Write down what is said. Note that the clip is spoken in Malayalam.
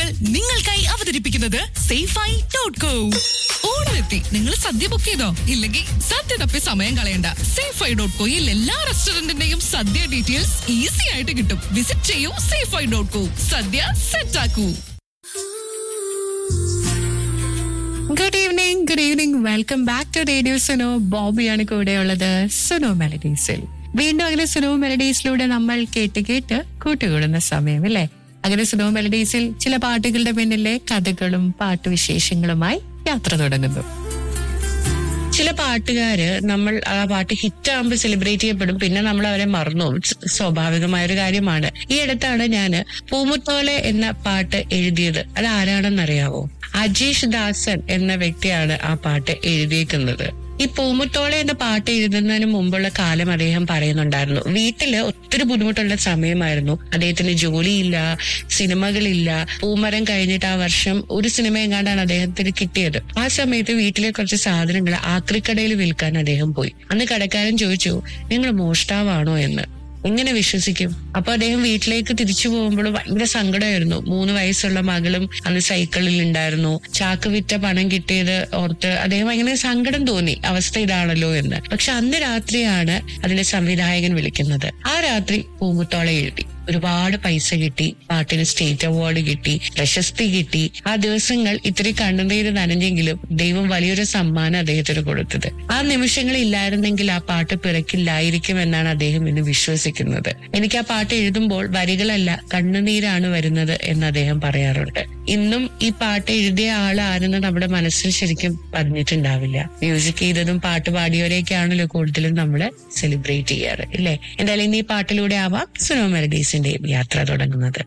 പാട്ടുകൾ നിങ്ങൾക്കായി അവതരിപ്പിക്കുന്നത് സേഫായി ഡോട്ട് കോ ഓണമെത്തി നിങ്ങൾ സദ്യ ബുക്ക് ചെയ്തോ ഇല്ലെങ്കിൽ സദ്യ തപ്പി സമയം കളയണ്ട സേഫായി ഡോട്ട് കോയിൽ എല്ലാ റെസ്റ്റോറന്റിന്റെയും സദ്യ ഡീറ്റെയിൽസ് ഈസി ആയിട്ട് കിട്ടും വിസിറ്റ് ചെയ്യൂ സേഫായി ഡോട്ട് കോ സദ്യ സെറ്റ് ആക്കൂ good evening good evening welcome back to radio Suno ബോബിയാണ് കൂടെയുള്ളത് സുനോ മെലഡീസിൽ വീണ്ടും അങ്ങനെ സുനോ മെലഡീസിലൂടെ നമ്മൾ കേട്ട് കേട്ട് കൂട്ടുകൂടുന്ന സമയം അല്ലേ അങ്ങനെ സുനോ മെലഡീസിൽ ചില പാട്ടുകളുടെ പിന്നിലെ കഥകളും പാട്ടുവിശേഷങ്ങളുമായി യാത്ര തുടങ്ങുന്നു ചില പാട്ടുകാര് നമ്മൾ ആ പാട്ട് ഹിറ്റ് ആകുമ്പോൾ സെലിബ്രേറ്റ് ചെയ്യപ്പെടും പിന്നെ നമ്മൾ അവരെ മറന്നു പോകും. സ് സ്വാഭാവികമായ ഒരു കാര്യമാണ് ഈ അടുത്താണ് ഞാന് പൂമുത്തോലെ എന്ന പാട്ട് എഴുതിയത് അത് ആരാണെന്നറിയാവോ അജീഷ് ദാസൻ എന്ന വ്യക്തിയാണ് ആ പാട്ട് എഴുതിയേക്കുന്നത് ഈ പൂമുത്തോളെ എന്ന പാട്ട് എഴുതുന്നതിന് മുമ്പുള്ള കാലം അദ്ദേഹം പറയുന്നുണ്ടായിരുന്നു വീട്ടില് ഒത്തിരി ബുദ്ധിമുട്ടുള്ള സമയമായിരുന്നു അദ്ദേഹത്തിന് ജോലിയില്ല സിനിമകളില്ല പൂമരം കഴിഞ്ഞിട്ട് ആ വർഷം ഒരു സിനിമ എങ്ങാണ്ടാണ് അദ്ദേഹത്തിന് കിട്ടിയത് ആ സമയത്ത് വീട്ടിലെ കുറച്ച് സാധനങ്ങൾ ആക്രിക്കടയിൽ വിൽക്കാൻ അദ്ദേഹം പോയി അന്ന് കടക്കാരൻ ചോദിച്ചു നിങ്ങൾ മോഷ്ടാവാണോ എന്ന് എങ്ങനെ വിശ്വസിക്കും അപ്പൊ അദ്ദേഹം വീട്ടിലേക്ക് തിരിച്ചു പോകുമ്പോൾ ഭയങ്കര സങ്കടമായിരുന്നു മൂന്ന് വയസ്സുള്ള മകളും അന്ന് സൈക്കിളിൽ ഉണ്ടായിരുന്നു ചാക്ക് വിറ്റ പണം കിട്ടിയത് ഓർത്ത് അദ്ദേഹം ഭയങ്കര സങ്കടം തോന്നി അവസ്ഥ ഇതാണല്ലോ എന്ന് പക്ഷെ അന്ന് രാത്രിയാണ് അതിന്റെ സംവിധായകൻ വിളിക്കുന്നത് ആ രാത്രി പൂമുത്തോളെ എഴുതി ഒരുപാട് പൈസ കിട്ടി പാട്ടിന് സ്റ്റേറ്റ് അവാർഡ് കിട്ടി പ്രശസ്തി കിട്ടി ആ ദിവസങ്ങൾ ഇത്തിരി കണ്ണുനീര് നനഞ്ഞെങ്കിലും ദൈവം വലിയൊരു സമ്മാനം അദ്ദേഹത്തിന് കൊടുത്തത് ആ നിമിഷങ്ങൾ ഇല്ലായിരുന്നെങ്കിൽ ആ പാട്ട് പിറക്കില്ലായിരിക്കും എന്നാണ് അദ്ദേഹം ഇന്ന് വിശ്വസിക്കുന്നത് എനിക്ക് ആ പാട്ട് എഴുതുമ്പോൾ വരികളല്ല കണ്ണുനീരാണ് വരുന്നത് എന്ന് അദ്ദേഹം പറയാറുണ്ട് ഇന്നും ഈ പാട്ട് എഴുതിയ ആൾ ആരെന്ന് നമ്മുടെ മനസ്സിൽ ശരിക്കും പതിഞ്ഞിട്ടുണ്ടാവില്ല മ്യൂസിക് ചെയ്തതും പാട്ട് പാടിയവരെയൊക്കെയാണല്ലോ കൂടുതലും നമ്മൾ സെലിബ്രേറ്റ് ചെയ്യാറ് ഇല്ലേ എന്തായാലും ഇന്ന് ഈ പാട്ടിലൂടെ ആവാം സുനോ മെലഡീസിന്റെയും യാത്ര തുടങ്ങുന്നത്